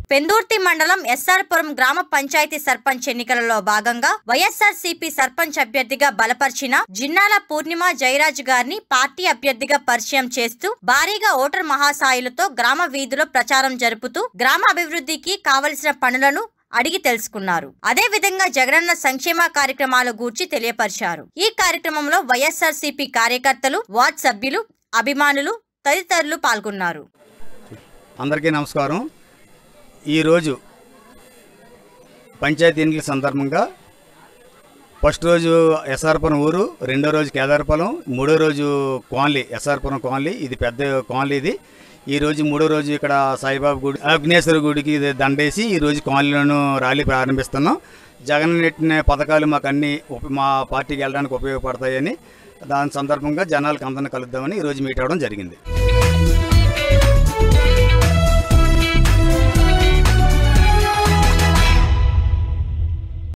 పెందుర్తి మండలం ఎస్ఆర్పురం గ్రామ పంచాయతీ సర్పంచ్ ఎన్నికలలో భాగంగా వైఎస్ఆర్ సిపి సర్పంచ్ అభ్యర్థిగా బలపరిచిన జిన్నాల పూర్ణిమ జయరాజ్ గారిని పార్టీ అభ్యర్థిగా పరిచయం చేస్తూ భారీగా ఓటర్ మహాసాయులతో గ్రామ వీధిలో ప్రచారం జరుపుతూ గ్రామ అభివృద్ధికి కావలసిన పనులను అడిగి తెలుసుకున్నారు అదే విధంగా జగనన్న సంక్షేమ కార్యక్రమాల గూర్చి తెలియపరిచారు ఈ కార్యక్రమంలో వైఎస్ఆర్ సిపి కార్యకర్తలు వార్డ్ సభ్యులు అభిమానులు తదితరులు పాల్గొన్నారు అందరికీ నమస్కారం ఈరోజు పంచాయతీ ఎన్నికల సందర్భంగా ఫస్ట్ రోజు ఎస్ఆర్పురం ఊరు రెండో రోజు కేదారపురం మూడో రోజు కోన్లీ ఎస్ఆర్పురం కోన్లీ ఇది పెద్ద కోన్లీ ఇది ఈ రోజు మూడో రోజు ఇక్కడ సాయిబాబా గుడి అగ్నేశ్వర గుడికి ఇది దండేసి ఈ రోజు కోన్లీలోను ర్యాలీ ప్రారంభిస్తున్నాం జగన్ నెట్టిన పథకాలు మాకు అన్ని ఉప- మా పార్టీకి వెళ్ళడానికి ఉపయోగపడతాయని దాని సందర్భంగా జనాలకు అందరిని కలుద్దామని ఈరోజు మీట్ అవ్వడం జరిగింది